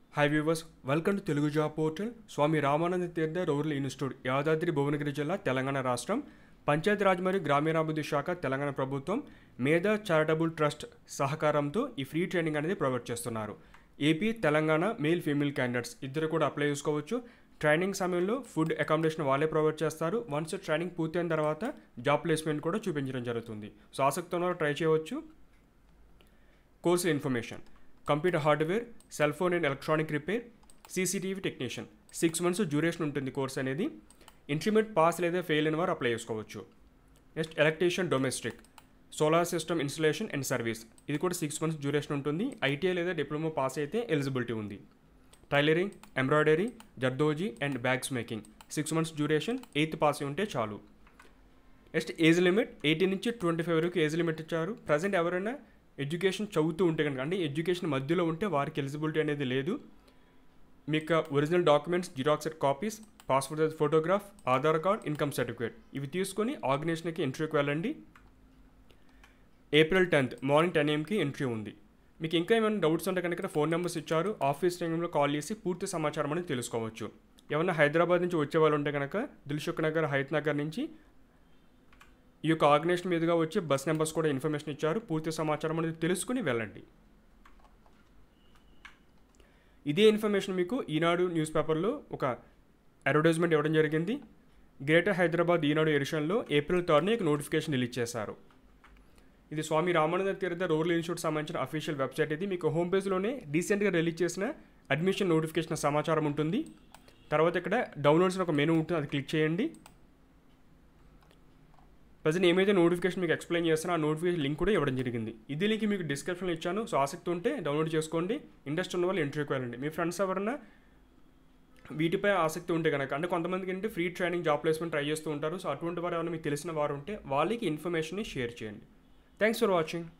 hi viewers welcome to Telugu job portal Swami Ramananda Tirtha rural institute Yadadri Bhuvanagiri జిల్లా తెలంగాణ రాష్ట్రం పంచాయతీరాజ్ మరియు గ్రామీణాభివృద్ధి శాఖ తెలంగాణ ప్రభుత్వం మేధా చారిటబుల్ ట్రస్ట్ సహకారంతో ఈ ఫ్రీ ట్రైనింగ్ అనేది ప్రొవైడ్ చేస్తున్నారు AP Telangana male female candidates ఇద్దరు కూడా అప్లై చేసుకోవచ్చు ట్రైనింగ్ సమయంలో ఫుడ్ అకామిడేషన్ వాళ్ళే ప్రొవైడ్ చేస్తారు వన్స్ ట్రైనింగ్ పూర్తయిన తర్వాత జాబ్ ప్లేస్మెంట్ కూడా చూపించడం జరుగుతుంది సో ఆసక్తి ఉన్నవారు ట్రై చేయవచ్చు course information computer hardware cell phone and electronic repair CCTV technician six months duration ఉంటుంది కోర్స్ అనేది ఇంటర్మీడియట్ పాస్ లేదా ఫెయిల్ అయిన వారు అప్లై చేసుకోవచ్చు next electrician domestic solar system installation and service ఇది కూడా సిక్స్ మంత్స్ డ్యూరేషన్ ఉంటుంది ఐటీఐ లేదా డిప్లొమా పాస్ అయితే ఎలిజిబిలిటీ ఉంది టైలరింగ్ ఎంబ్రాయిడరీ జర్దోజీ and bags making six months duration eighth pass అయి ఉంటే చాలు నెక్స్ట్ ఏజ్ లిమిట్ ఎయిటీన్ నుంచి ట్వంటీ ఫైవ్ వరకు ఏజ్ లిమిట్ ఇచ్చారు ప్రజెంట్ ఎవరైనా ఎడ్యుకేషన్ చదువుతూ ఉంటే కనుక అంటే ఎడ్యుకేషన్ మధ్యలో ఉంటే వారికి ఎలిజిబిలిటీ అనేది లేదు మీకు original documents xerox copies passport size photograph Aadhaar card income certificate ఇవి తీసుకొని ఆర్గనైజేషన్కి ఇంటర్వ్యూకి వెళ్ళండి ఏప్రిల్ టెన్త్ మార్నింగ్ టెన్ ఏఎంకి ఎంట్రీ ఉంది మీకు ఇంకా ఏమైనా డౌట్స్ ఉంటే కనుక ఫోన్ నెంబర్స్ ఇచ్చారు ఆఫీస్ టైంలో కాల్ చేసి పూర్తి సమాచారం అనేది తెలుసుకోవచ్చు ఏమన్నా హైదరాబాద్ నుంచి వచ్చే వాళ్ళు ఉంటే కనుక దిల్సుఖ్ నగర్ హైత్ నగర్ నుంచి ఈ యొక్క ఆర్గనైజేషన్ మీదుగా వచ్చి బస్ నెంబర్స్ కూడా ఇన్ఫర్మేషన్ ఇచ్చారు పూర్తి సమాచారం అనేది తెలుసుకుని వెళ్ళండి ఇదే ఇన్ఫర్మేషన్ మీకు ఈనాడు న్యూస్ పేపర్లో ఒక అడ్వర్టైజ్మెంట్ ఇవ్వడం జరిగింది గ్రేటర్ హైదరాబాద్ ఈనాడు ఎడిషన్లో ఏప్రిల్ థర్డ్ని ఒక నోటిఫికేషన్ రిలీజ్ చేశారు ఇది స్వామి రామానంద తీర్థ రూరల్ ఇన్స్టిట్యూట్ సంబంధించిన అఫీషియల్ వెబ్సైట్ ఇది మీకు హోమ్ పేజ్లోనే రీసెంట్గా రిలీజ్ చేసిన అడ్మిషన్ నోటిఫికేషన్ సమాచారం ఉంటుంది తర్వాత ఇక్కడ డౌన్లోడ్స్ ఒక మెనూ ఉంటుంది అది క్లిక్ చేయండి ప్రజెంట్ ఏమైతే నోటిఫికేషన్ మీకు ఎక్స్ప్లెయిన్ చేస్తానో ఆ నోటిఫికేషన్ లింక్ కూడా ఇవ్వడం జరిగింది ఇది లింక్ మీకు డిస్క్రిప్షన్లో ఇచ్చాను సో ఆసక్తి ఉంటే డౌన్లోడ్ చేసుకోండి ఇంట్రెస్ట్ ఉన్న వాళ్ళు ఇంటర్వ్యూకి వెళ్ళండి మీ ఫ్రెండ్స్ ఎవరన్నా వీటిపై ఆసక్తి ఉంటే కనుక అంటే కొంతమందికి ఏంటంటే free training job placement try చేస్తూ ఉంటారు సో అటువంటి వారు ఏమైనా మీకు తెలిసిన వారు ఉంటే వాళ్ళకి ఇన్ఫర్మేషన్ని షేర్ చేయండి థ్యాంక్స్ ఫర్ వాచింగ్